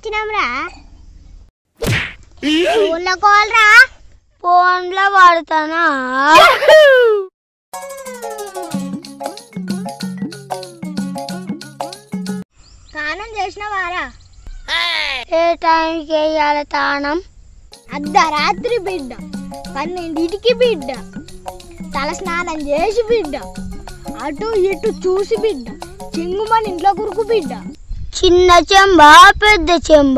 వచ్చినాంరా ఫోన్లో కాల్ రా ఫోన్లో వాడుతానా స్నానం చేసినవారా ఏ టైంకి వేయాలి తానం అర్ధరాత్రి బిడ్డ పన్నెండింటికి బిడ్డ తల స్నానం చేసి బిడ్డ అటు ఇటు చూసి బిడ్డ చెంగుమని ఇంట్లో కురుకు బిడ్డ చిన్న చెంబ పెద్ద చెంబ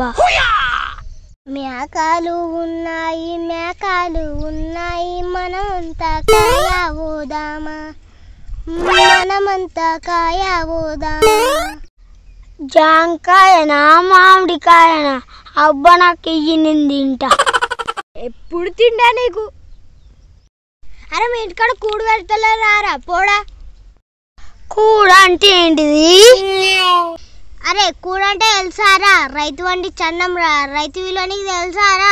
మేకాలు ఉన్నాయి మేకాలు ఉన్నాయి మనమంతా కాయ ఓదామా మనమంతా కాయ ఓదామా జాంకాయనా మామిడికాయనా అబ్బా నాకు ఇయ్యి నేను తింటా ఎప్పుడు తిండా నీకు అరే మీ ఇంటికాడ కూడు పెడతలే రారా పోడా కూడ అంటే ఏంటిది అరే కూడ అంటే తెలుసారా రైతు వండి చన్నం రా రైతు విలువ నీకు తెలుసారా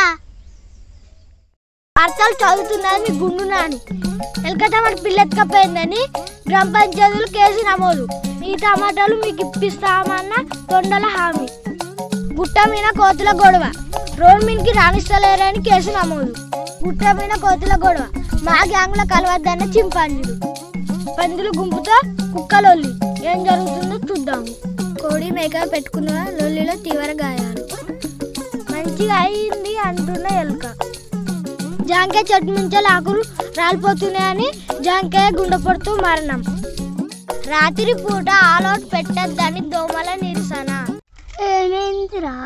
వార్తలు చదువుతున్నది మీ గుండు నాని ఎలకతా మన పిల్లెత్తుకపోయిందని గ్రామ పంచాయతీలు కేసు నమోదు ఈ టమాటాలు మీకు ఇప్పిస్తామన్న తొండల హామీ గుట్ట మీద కోతుల గొడవ రోడ్ మీదకి రాణిస్తలేరని కేసు నమోదు గుట్ట మీద కోతుల గొడవ మా గ్యాంగ్లో కలవద్దన్న చింపాంజీలు పందులు గుంపుతో కుక్కలొల్లి ఏం జరుగుతుందో చూద్దాము కోడి మేక పెట్టుకున్న లొల్లిలో తీవ్ర గాయాలు మంచిగా అయింది అంటున్న ఎలుక జాంకాయ చెట్టు నుంచి ఆకులు రాలిపోతున్నాయని జాంకాయ గుండెపడుతూ మరణం రాత్రి పూట ఆల్అౌట్ పెట్టద్దని దోమల నిరసన ఏమైందిరా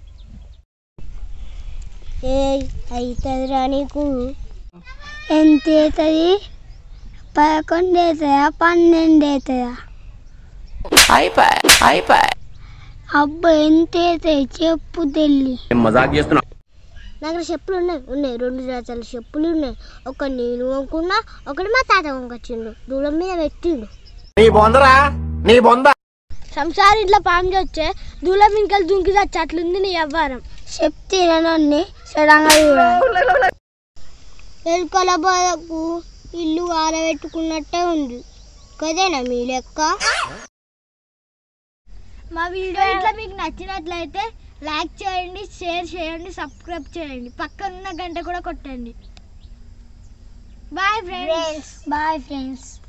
ఏ అవుతుందిరా నీకు ఎంత అవుతుంది పదకొండు అవుతుందా పన్నెండు అవుతుందా అయిపోయి అయిపోయి అబ్బా ఎంత అవుతాయి చెప్పు తెల్లి మజాక్ చేస్తున్నా నా దగ్గర చెప్పులు ఉన్నాయి ఉన్నాయి రెండు జాతర చెప్పులు ఉన్నాయి ఒక నేను వంకున్నా ఒకటి మా తాత వంకొచ్చిండు దూరం మీద పెట్టిండు నీ బొందరా నీ బొంద సంసార ఇంట్లో పాము వచ్చే దూలం మీదకి దుంకి చచ్చి అట్లుంది నీ వ్యవహారం చెప్తేనన్నీ సడన్గా చూడాలి ఎలుకల బాధకు ఇల్లు ఆరబెట్టుకున్నట్టే ఉంది కదేనా మీ లెక్క మా వీడియో ఇట్లా మీకు నచ్చినట్లయితే లైక్ చేయండి షేర్ చేయండి సబ్స్క్రైబ్ చేయండి పక్కన ఉన్న గంట కూడా కొట్టండి బాయ్ ఫ్రెండ్స్ బాయ్ ఫ్రెండ్స్